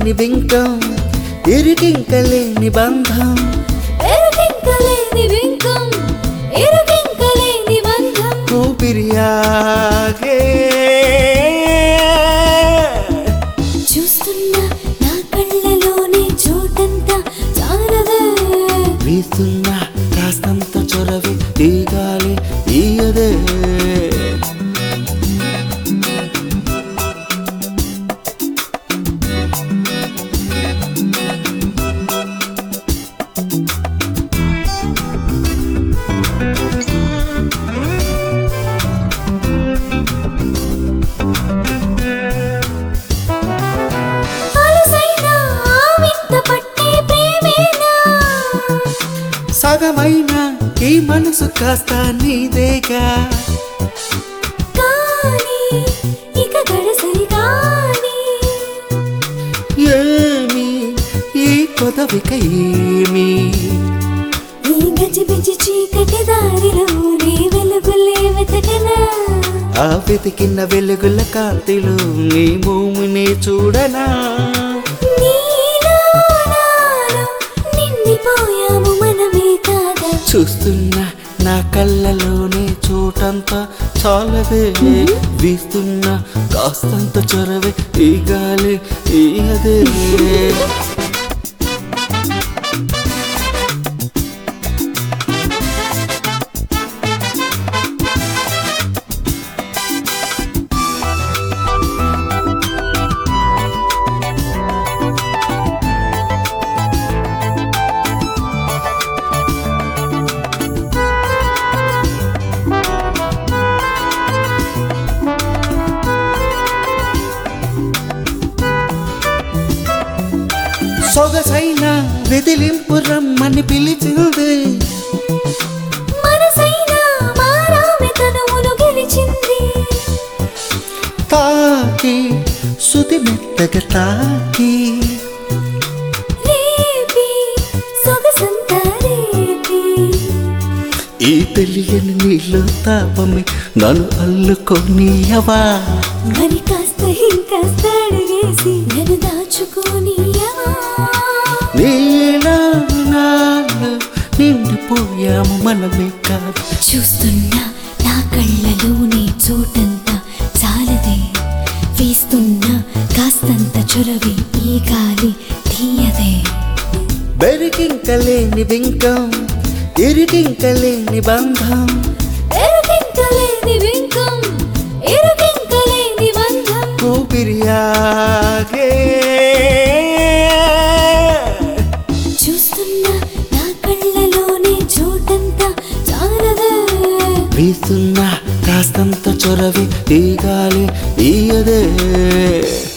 లేని బింకం ఇరుకింకలేని బంధం ఎరుకింకలేని వింకం ఎరుకింకలేని బంధం ఊపిరియాగే చూస్తున్నా నా కళ్ళలోనే చోటంతా చాలదే వీస్తున్న కాస్తంత చొరవి ఈ గాలి ఈయదే అలసైన ఆ వింత పట్టే ప్రేమేనా సగమైన ఈ మనసు కాస్త నీదేగా కానీ ఇక గడసరి కానీ ఏమి ఈ కొదవిక ఏమి ఈ గజిబిజి చీకటి దారిలో నీ వెలుగులే వెతకనా ఆ వెతికిన వెలుగుల కాంతిలో నీ భూమిని చూడనా నీలో నాలో నిండిపోయాము మనమే కాదా చూస్తున్న నా కళ్ళలోనే చోటంతా చాలదే వీస్తున్న కాస్తంత చొరవే ఈ గాలి ఈ అదే సొగసైన వెదిలింపు రమ్మని పిలిచింది మనసైనా మారామె తనువును గెలిచింది తాకి సుతి మెత్తగా తాకి రేపి సొగసంతా రేపి ఈ తెలియని నీలో తాపమే నన్ను అల్లుకోనియవా మరి కాస్త ఇంకాస్త అడిగేసి నన్ను దాచుకోనియవా నీలా నాలో నిండిపోయాము మనమే కాదు చూస్తున్నా నా కళ్ళలోని చోటంతా చాలదే వీస్తున్నా కాస్తంత చొరవి ఈ గాలి తీయదే బెరికింకలేని బింకం ఇరికింకలేని బంధం ఎరుకింకలేని వింకం ఎరుకింకలేని బంధం ఊపిరియాగే చూస్తున్నా నా కళ్ళలోని చోటంతా చాలదే వీస్తున్న కాస్తంత చొరవి ఈ గాలి ఈయదే